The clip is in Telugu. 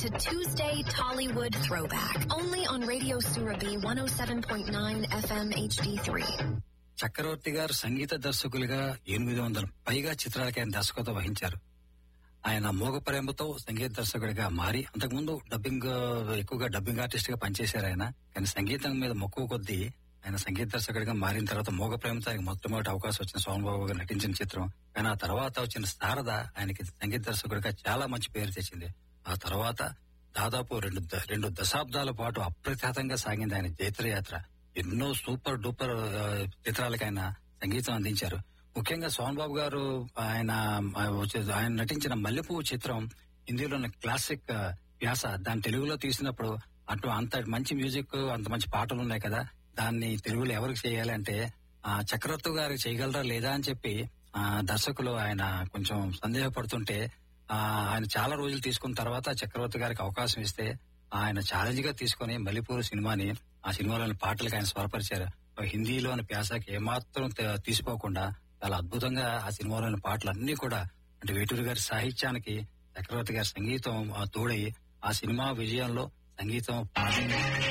to Tuesday Tollywood Throwback, only on Radio Surabhi 107.9 FM HD3. చక్రవర్తి గారు సంగీత దర్శకులుగా ఎనిమిది వందల పైగా చిత్రాలకి ఆయన దర్శకత్వం వహించారు ఆయన మోగ ప్రేమతో సంగీత దర్శకుడిగా మారి అంతకుముందు డబ్బింగ్ ఎక్కువగా డబ్బింగ్ ఆర్టిస్ట్ గా పనిచేశారు ఆయన కానీ సంగీతం మీద మక్కువ కొద్దీ ఆయన సంగీత దర్శకుడిగా మారిన తర్వాత మోగ ప్రేమతో ఆయనకు మొట్టమొదటి అవకాశం వచ్చిన సోమన్ బాబు గారు నటించిన చిత్రం కానీ ఆ తర్వాత వచ్చిన శారద ఆయనకి సంగీత దర్శకుడిగా చాలా మంచి పేరు తెచ్చింది ఆ తర్వాత దాదాపు రెండు ద- రెండు దశాబ్దాల పాటు అప్రఖ్యాతంగా సాగింది ఆయన జైత్రయాత్ర ఎన్నో సూపర్ డూపర్ ఆ, చిత్రాలకు ఆయన సంగీతం అందించారు ముఖ్యంగా సోహన్ బాబు గారు ఆయన ఆ, వచ్చే- ఆయన నటించిన మల్లెపువ్వు చిత్రం హిందీలోని క్లాసిక్ ఆ, వ్యాస దాన్ని తెలుగులో తీసినప్పుడు అటు అంత మంచి మ్యూజిక్ అంత మంచి పాటలు ఉన్నాయి కదా దాన్ని తెలుగులో ఎవరికి చేయాలి అంటే ఆ, చక్రవర్తి గారికి చేయగలరా లేదా అని చెప్పి ఆ, దర్శకులు ఆయన కొంచెం సందేహపడుతుంటే ఆ, ఆయన చాలా రోజులు తీసుకున్న తర్వాత చక్రవర్తి గారికి అవకాశం ఇస్తే ఆయన ఛాలెంజ్ గా తీసుకుని మల్లిపూర్ సినిమాని ఆ సినిమాలోని పాటలకు ఆయన స్వరపరిచారు హిందీలోని ప్యాసకి ఏమాత్రం త- తీసిపోకుండా చాలా అద్భుతంగా ఆ సినిమాలోని పాటలు అన్ని కూడా అంటే వేటూరు గారి సాహిత్యానికి చక్రవర్తి గారి సంగీతం ఆ, తోడై ఆ సినిమా విజయంలో సంగీతం పాటలు